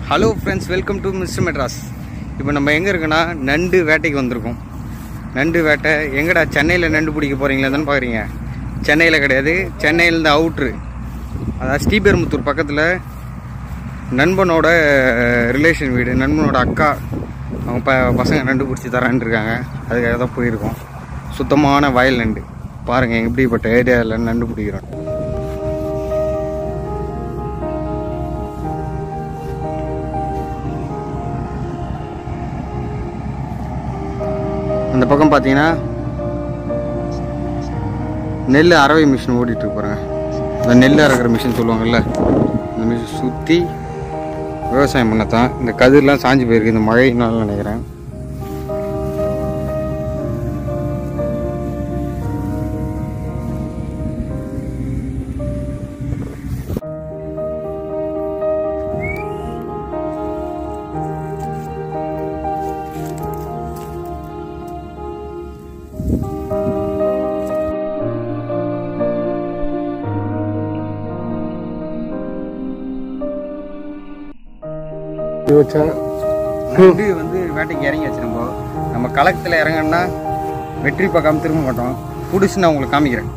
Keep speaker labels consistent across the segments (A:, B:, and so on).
A: Hello friends welcome to mister Madras இப்போ நம்ம எங்கே இருக்கோன்னா நண்டு வேட்டைக்கு வந்திருக்கோம் நண்டு வேட்டை எங்கடா சென்னையில் நண்டு பிடிக்க போகிறீங்களா தானே பார்க்குறீங்க சென்னையில் கிடையாது சென்னையிலேருந்து அவுட்ரு அதாவது ஸ்ரீபெரும்புத்தூர் பக்கத்தில் நண்பனோட ரிலேஷன் வீடு நண்பனோட அக்கா அவங்க ப பசங்க நண்டு பிடிச்சி தரான்னு இருக்காங்க அதுக்காக தான் போயிருக்கோம் சுத்தமான வயல் நண்டு பாருங்கள் எப்படிப்பட்ட ஏரியாவில் நண்டு பிடிக்கிறோம் அந்த பக்கம் பார்த்தீங்கன்னா நெல் அரவை மிஷின் ஓடிட்டு இருக்கு பாருங்க இந்த நெல் அரைக்கிற மிஷின் சொல்லுவாங்கல்ல இந்த மிஷின் சுற்றி விவசாயம் பண்ணத்தான் இந்த கதிர்லாம் சாஞ்சு போயிருக்கு இந்த மழையினால நினைக்கிறேன் நண்டு வந்து வேட்டைக்கு இறங்கியாச்சு நம்ம நம்ம களத்தில் இறங்கணும்னா வெற்றி பார்க்காம திரும்ப மாட்டோம் புடிச்சு நான் உங்களுக்கு காமிக்கிறேன்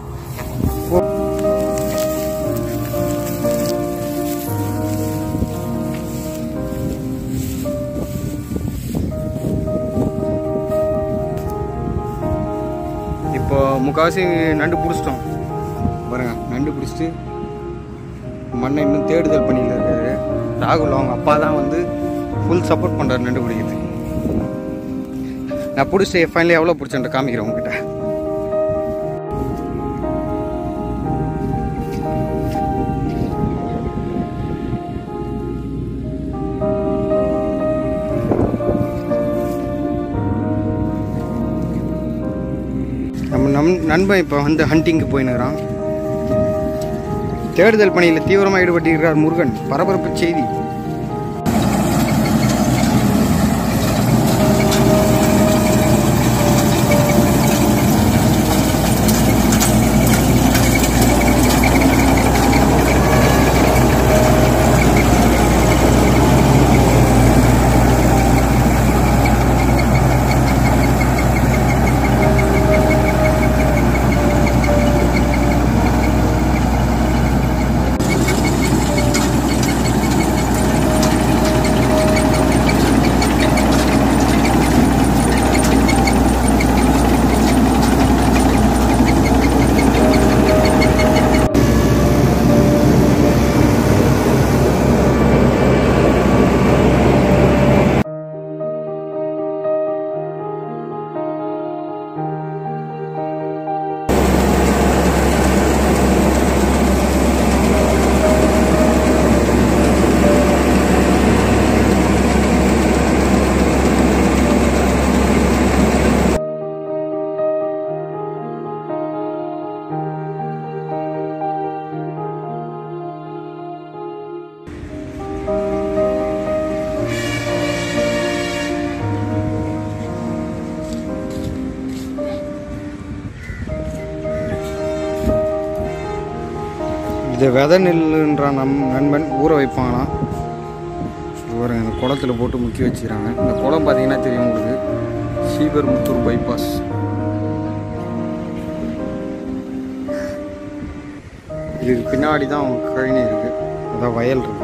A: இப்போ முக்கால்வாசி நண்டு பிடிச்சிட்டோம் பாருங்க நண்டு பிடிச்சிட்டு மண்ணை இன்னும் தேடுதல் பண்ணியில் இருக்காரு ராகுல் அவங்க அப்பா தான் வந்து ஃபுல் சப்போர்ட் பண்ணுறாரு நண்டு பிடிக்கிறதுக்கு நான் பிடிச்சி ஃபைனலி எவ்வளோ பிடிச்சேன்ட்டு காமிக்கிறேன் உங்ககிட்ட நம்ம நம் நண்பன் இப்போ வந்து ஹண்டிங்க்கு போயினுக்கிறான் தேடுதல் பணியில் தீவிரமாக ஈடுபட்டிருக்கிறார் முருகன் பரபரப்பு செய்தி இது விதை நெல்லுன்ற நம் நண்பன் ஊற வைப்பாங்களாம் ஒரு இந்த குளத்தில் போட்டு முக்கி வச்சுக்கிறாங்க இந்த குளம் பார்த்தீங்கன்னா தெரியும் உங்களுக்கு ஸ்ரீபெரும்புத்தூர் பைபாஸ் இதுக்கு பின்னாடி தான் அவங்க கழனி இருக்குது அதான் வயல் இருக்குது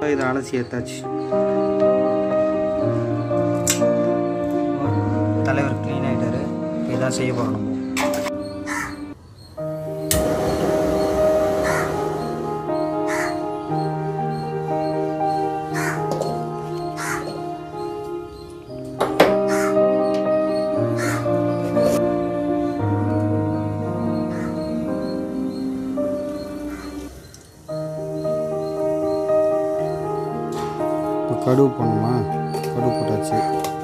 A: இதை அலசி ஏத்தாச்சு தலைவர் க்ளீன் ஆகிட்டாரு இதான் செய்ய போகிறோம் நம்ம இப்போ கடுகு போடணுமா கடுகு போட்டாச்சு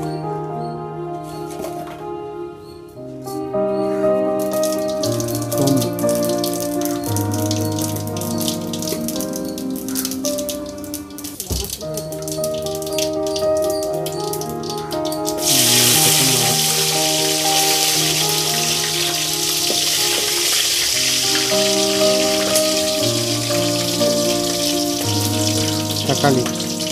A: சோம்பு ம், பச்சை மிளகா. தக்காளி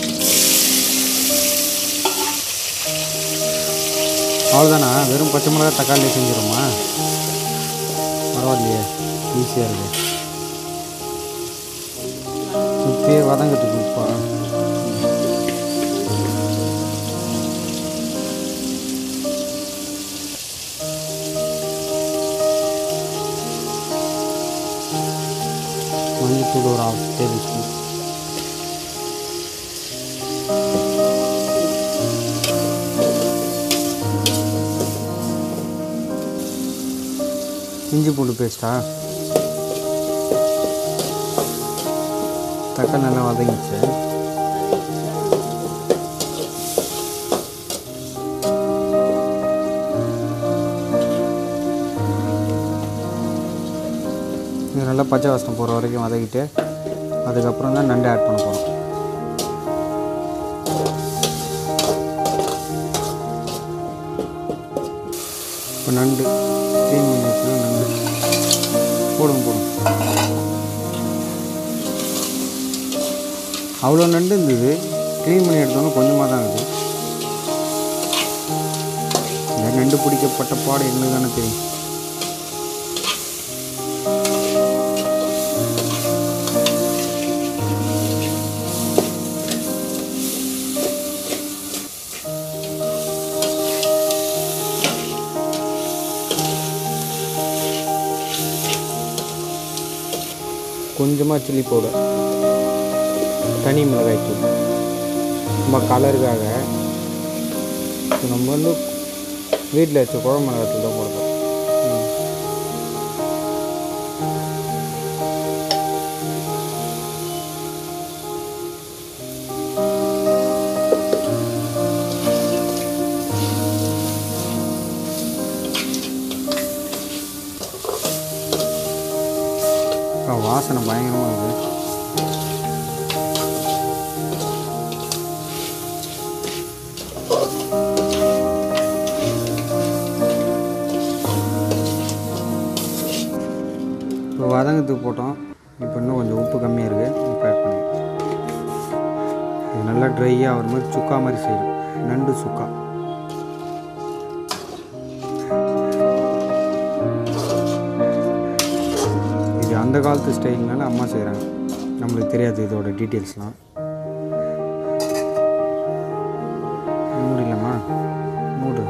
A: அவ்வளோதானா வெறும் பச்சை மிளகா தக்காளி செஞ்சிருமா பரவாயில்லையே ஈஸியாக இருக்கு உப்பே வதங்கட்டுக்கு உப்பா மஞ்சத்தூள் ஒரு ஆஃப் டேபிள் ஸ்பூன் இஞ்சி பூண்டு பேஸ்ட்டா தக்காளி நல்லா வதங்கிச்சு இது நல்லா பச்சை வாசனம் போகிற வரைக்கும் வதக்கிட்டு அதுக்கப்புறம் தான் நண்டு ஆட் பண்ண போகிறோம் இப்போ நண்டு க்ளீன் பண்ணி வச்சுனா நண்டு போடுங்க போடுங்க அவ்வளோ நண்டு இருந்தது க்ளீன் பண்ணி எடுத்தோன்னே கொஞ்சமாக தான் இருக்குது இந்த நண்டு பிடிக்கப்பட்ட பாடு என்ன தானே தெரியும் கொஞ்சமாக சில்லி பவுடர் தனி மிளகாய் தூள் நம்ம கலருக்காக இப்போ நம்ம வந்து வீட்டில் வச்ச குழம்பு மிளகாய் தூள் தான் போடுறோம் வாசனை பயங்கரமாக இருக்குது இப்போ வதங்கத்துக்கு போட்டோம் இப்போ இன்னும் கொஞ்சம் உப்பு கம்மியாக இருக்குது உப்பு ஆட் பண்ணி இது நல்லா ட்ரையாக ஆகிற மாதிரி சுக்கா மாதிரி செய்யணும் நண்டு சுக்கா இது அந்த காலத்து ஸ்டைல்னால அம்மா செய்கிறாங்க நம்மளுக்கு தெரியாது இதோட டீட்டெயில்ஸ்லாம் மூடிடலாமா மூடு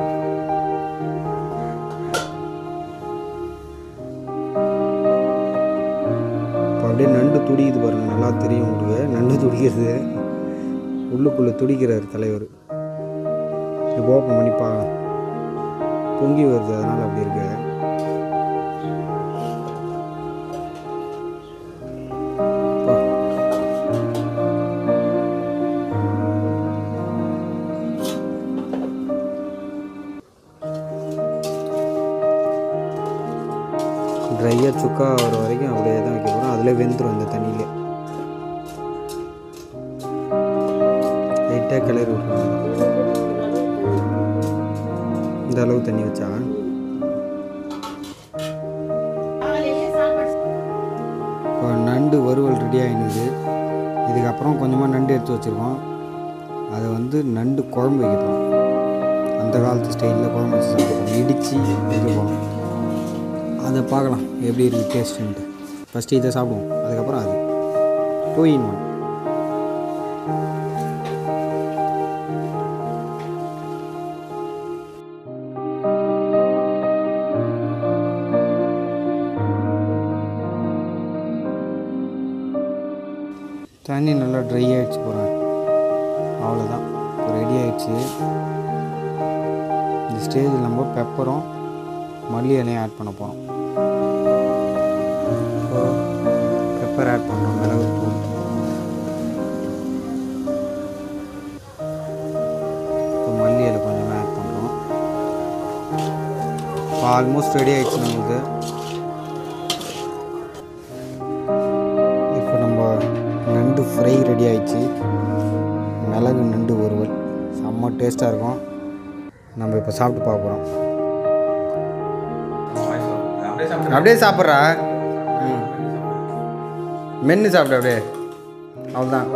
A: இப்போ அப்படியே நண்டு துடிக்குது பாருங்க நல்லா தெரியும் உங்களுக்கு நண்டு துடிக்கிறது உள்ளுக்குள்ளே துடிக்கிறார் தலைவர் இப்போ ஓப்பன் பண்ணி பார்க்கலாம் பொங்கி வருது அதனால் அப்படி இருக்கு அப்பா. ட்ரையாக சுக்கா வர வரைக்கும் அப்படியே தான் வைக்க போகிறோம் அதில் வெந்துடும் இந்த தண்ணியிலே லைட்டாக கிளறி விட்ருவாங்க இந்த அளவு தண்ணி வச்சா இப்போ நண்டு வறுவல் ரெடி ஆகினுது இதுக்கப்புறம் கொஞ்சமாக நண்டு எடுத்து வச்சுருக்கோம் அதை வந்து நண்டு குழம்பு வைக்க போகிறோம் அந்த காலத்து ஸ்டைலில் குழம்பு வச்சு சாப்பிடுவோம் இடித்து வைக்க போகிறோம் அதை பார்க்கலாம் எப்படி இருக்குது டேஸ்ட்டுன்ட்டு ஃபஸ்ட்டு இதை சாப்பிடுவோம் அதுக்கப்புறம் அது டூ இன் ஒன் தண்ணி நல்லா ட்ரை ஆகிடுச்சு போகிறேன் அவ்வளோதான் இப்போ ரெடி ஆயிடுச்சு இந்த ஸ்டேஜில் நம்ம பெப்பரும் மல்லி இலையும் ஆட் பண்ண போகிறோம் இப்போ பெப்பர் ஆட் பண்ணுறோம் மிளகு தூள் இப்போ மல்லி இலை கொஞ்சம் ஆட் பண்ணுறோம் இப்போ ஆல்மோஸ்ட் ரெடி ஆயிடுச்சு நமக்கு இப்போ நம்ம நண்டு ஃப்ரை ரெடி ஆயிடுச்சு மிளகு நண்டு வறுவல் செம்ம டேஸ்ட்டாக இருக்கும் நம்ம இப்போ சாப்பிட்டு பார்க்க போகிறோம் அப்படியே சாப்பிட்றா ம் மென்று சாப்பிடு அப்படியே அவ்வளோதான்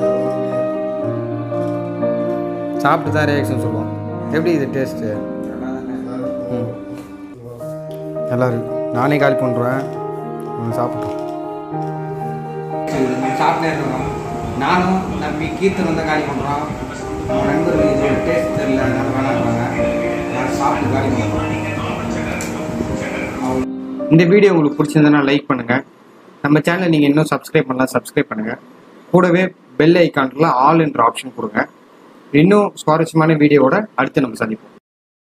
A: சாப்பிட்டு தான் ரியாக்ஷன் சொல்லுவோம் எப்படி இது டேஸ்ட்டு ம் நல்லா இருக்கு நானே காலி பண்ணுறேன் சாப்பிட்டோம் சாப்பிட்டே இருக்கோம் நானும் நம்பி கீர்த்தன் வந்து காலி பண்ணுறோம் நண்பர்கள் இது டேஸ்ட் தெரியல அதனால வேணாம்பாங்க நான் சாப்பிட்டு காலி பண்ணுறோம் இந்த வீடியோ உங்களுக்கு பிடிச்சிருந்தனா லைக் பண்ணுங்கள் நம்ம சேனலை நீங்கள் இன்னும் சப்ஸ்கிரைப் பண்ணலாம் சப்ஸ்கிரைப் பண்ணுங்கள் கூடவே பெல் ஐக்கான்ல ஆல் என்ற ஆப்ஷன் கொடுங்க இன்னும் சுவாரஸ்யமான வீடியோவோட அடுத்து நம்ம சந்திப்போம்